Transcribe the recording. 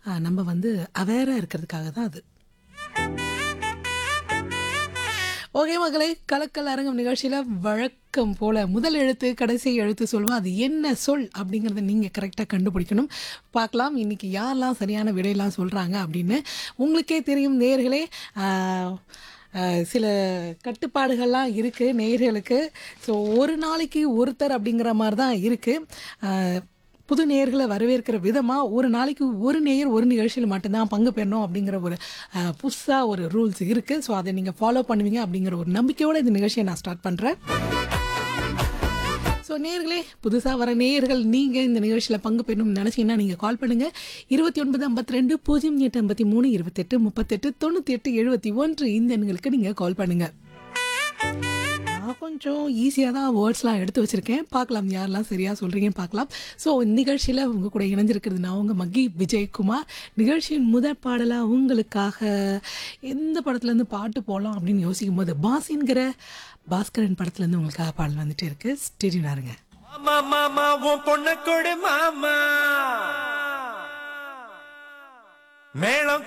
அஹ், நம்ம வந்து அவேராக இருக்கிறதுக்காக தான் அது ஓகே மகளே கலக்கல் அரங்கம் நிகழ்ச்சியில் வழக்கம் போல் முதல் எழுத்து கடைசி எழுத்து சொல்லுவோம் அது என்ன சொல் அப்படிங்கிறத நீங்கள் கரெக்டாக கண்டுபிடிக்கணும் பார்க்கலாம் இன்னைக்கு யாரெல்லாம் சரியான விடையெல்லாம் சொல்கிறாங்க அப்படின்னு உங்களுக்கே தெரியும் நேர்களே சில கட்டுப்பாடுகள்லாம் இருக்குது நேயர்களுக்கு ஸோ ஒரு நாளைக்கு ஒருத்தர் அப்படிங்கிற மாதிரி தான் இருக்குது புது நேயர்களை வரவேற்கிற விதமாக ஒரு நாளைக்கு ஒரு நேயர் ஒரு நிகழ்ச்சியில் மட்டும்தான் பங்கு பெறணும் அப்படிங்கிற ஒரு புதுசாக ஒரு ரூல்ஸ் இருக்குது ஸோ அதை நீங்கள் ஃபாலோ பண்ணுவீங்க அப்படிங்கிற ஒரு நம்பிக்கையோடு இந்த நிகழ்ச்சியை நான் ஸ்டார்ட் பண்ணுறேன் ஸோ நேர்களே புதுசாக வர நேயர்கள் நீங்கள் இந்த நிகழ்ச்சியில் பங்கு பெறணும்னு நினச்சிங்கன்னா நீங்கள் கால் பண்ணுங்கள் இருபத்தி ஒன்பது ஐம்பத்தி ரெண்டு பூஜ்ஜியம் எட்டு ஐம்பத்தி மூணு இருபத்தெட்டு முப்பத்தெட்டு தொண்ணூற்றி எட்டு எழுபத்தி ஒன்று இந்த எண்களுக்கு நீங்கள் கால் பண்ணுங்கள் நான் கொஞ்சம் ஈஸியாக தான் வேர்ட்ஸ்லாம் எடுத்து வச்சுருக்கேன் பார்க்கலாம் யாரெல்லாம் சரியாக சொல்கிறீங்கன்னு பார்க்கலாம் ஸோ நிகழ்ச்சியில் உங்கள் கூட இணைஞ்சிருக்கிறது நான் உங்கள் மகி விஜயகுமார் நிகழ்ச்சியின் முதல் பாடலாக உங்களுக்காக எந்த படத்துலேருந்து பாட்டு போகலாம் அப்படின்னு யோசிக்கும் போது பாசின்கிற பாஸ்கரன் படத்துலேருந்து உங்களுக்காக பாடல் வந்துட்டு இருக்கு ஸ்டேடியனாருங்க மாமா மாமா உன் பொண்ணு கொடு மாமா மேளம்